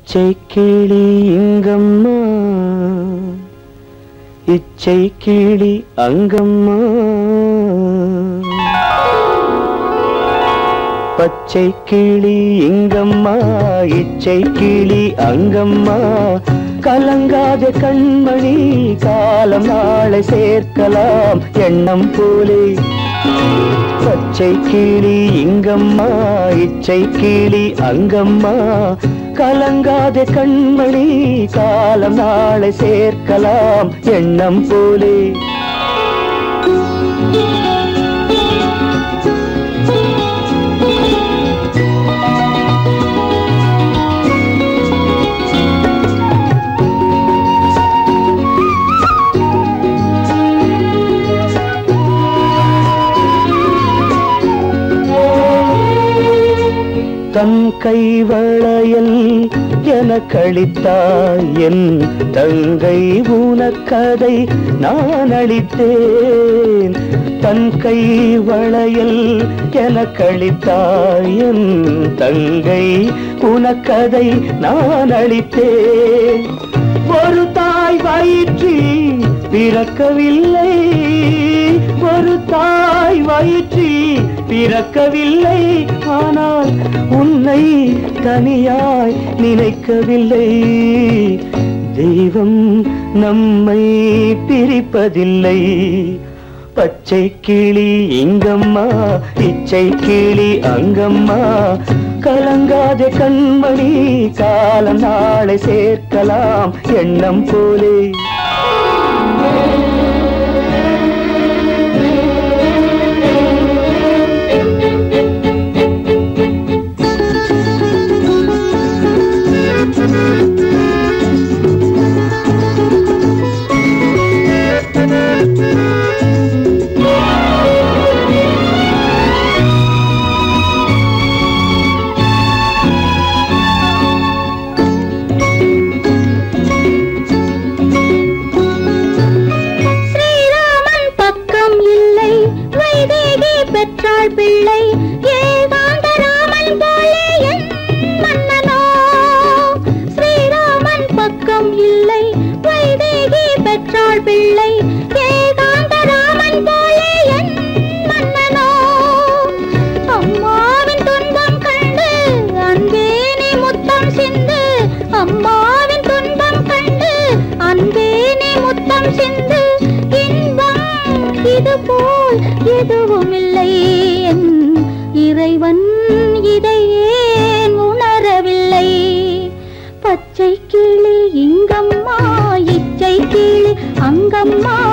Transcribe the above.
பச்சை கிளி இங்கம்மா இச்சை கிளி அங்கம்மா பச்சை கிளி இங்கம்மா இச்சை கிளி அங்கம்மா கலங்காத கண்மணி காலம் நாளை சேர்க்கலாம் எண்ணம் போலே பச்சை கிளி இங்கம்மா இச்சை கிளி அங்கம்மா கலங்காத கண்மணி காலம் நாளை சேர்க்கலாம் எண்ணம் போலே தன் கைவளையல் எனக்களித்தாய் என் தங்கை உனக்கதை நான் அளித்தேன் தன் கை வளையல் எனக்களித்தாய் என் தங்கை உனக்கதை நான் அளித்தேன் ஒரு தாய் வயிற்றி பிறக்கவில்லை ஒரு தாய் வயிற்றி பிறக்கவில்லை ஆனால் உன்னை தனியாய் நினைக்கவில்லை தெய்வம் நம்மை பிரிப்பதில்லை பச்சை கிளி இங்கம்மா இச்சை கிளி அங்கம்மா கலங்காத கண்மணி காலம் நாளை சேர்க்கலாம் எண்ணம் போலே ஸ்ரீராமன் பக்கம் இல்லை வைதேகி பெற்றாள் பிள்ளை ஏகாந்த ராமன் போலே என் மன்னனோ ஸ்ரீராமன் பக்கம் இல்லை வைதேகி பெற்றாள் பிள்ளை ஏகாந்த ராமன் போலே என் மன்னனோ அம்மாவின் துன்பம் கண்டு அன்பே நீ முத்தம் சிந்து அம்மாவின் துன்பம் கண்டு அன்பே நீ முத்தம் சிந்து இன்பம் இது போல் எதுவும் இல்லை என் இறைவன் இதை ஏன் உணரவில்லை பச்சை கிளி இங்கம்மா இச்சை கிளி அங்கம்மா